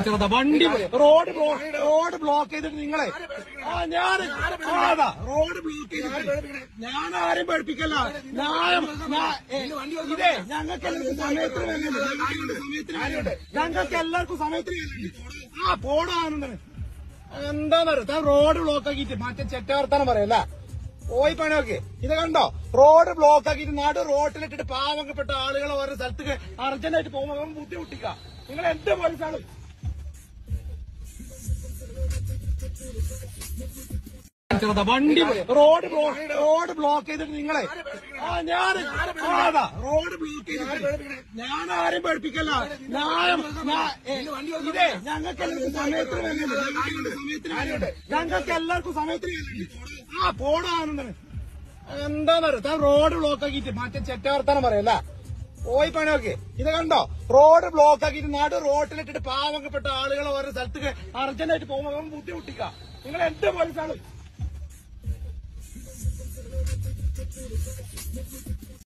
ചെറുതാ വണ്ടി road block road block ചെയ്തിട്ട് നിങ്ങളെ ആ ഞാൻ അതാ റോഡ് ബ്ലോക്ക് ചെയ്തിട്ട് ഞാൻ ആരും പഠിപ്പിക്കല്ല ന്യായം ഞാ- ഏ, ഇതേ ഞങ്ങൾക്ക് എല്ലാവർക്കും സമയത്തിന് വേണ്ടത് സമയത്തിന് വേണ്ടത് ഞങ്ങൾക്ക് എല്ലാവർക്കും സമയത്തിന് വേണ്ടത് ആ പോടാനുണ്ട് എന്താന്നറിയോ താൻ റോഡ് ബ്ലോക്ക് ആക്കിയിട്ട് മറ്റേ ചെറ്റവർത്താനം പറയല്ല പോയി പണിയൊക്കെ ഇത് കണ്ടോ റോഡ് ബ്ലോക്ക് ആക്കിയിട്ട് നാട് റോട്ടിലിട്ടിട്ട് പാവപ്പെട്ട ആളുകൾ ഓരോ സ്ഥലത്തേക്ക് അർജന്റായിട്ട് പോകുമ്പോൾ ബുദ്ധിമുട്ടിക്ക നിങ്ങൾ എന്ത് പോലീസാണ് ചെറുതാ വണ്ടി റോഡ് ബ്ലോക്ക് റോഡ് ബ്ലോക്ക് ചെയ്തിട്ട് നിങ്ങളെ ആ ഞാൻ അതാ റോഡ് ബ്ലോക്ക് ചെയ്തിട്ട് ഞാൻ ആരും പഠിപ്പിക്കല്ല ന്യായം ഞാ- ഏ, ഇതേ ഞങ്ങൾക്ക് എല്ലാവർക്കും സമയത്തിന് വേണ്ടത് സമയത്തിന് വേണ്ടത് ഞങ്ങൾക്ക് എല്ലാവർക്കും സമയത്തിന് വേണ്ടത് ആ പോടാനുണ്ട് എന്താന്നറിയോ താൻ റോഡ് ബ്ലോക്ക് ആക്കിയിട്ട് മറ്റേ ചെറ്റവർത്താനം പറയല്ല പോയി പണിയൊക്കെ ഇത് കണ്ടോ റോഡ് ബ്ലോക്ക് ആക്കിയിട്ട് നാട് റോട്ടിലിട്ടിട്ട് പാവപ്പെട്ട ആളുകൾ ഓരോ സ്ഥലത്തേക്ക് അർജന്റായിട്ട് പോകുമ്പോൾ ബുദ്ധിമുട്ടിക്ക നിങ്ങൾ എന്ത് പോലീസാണ്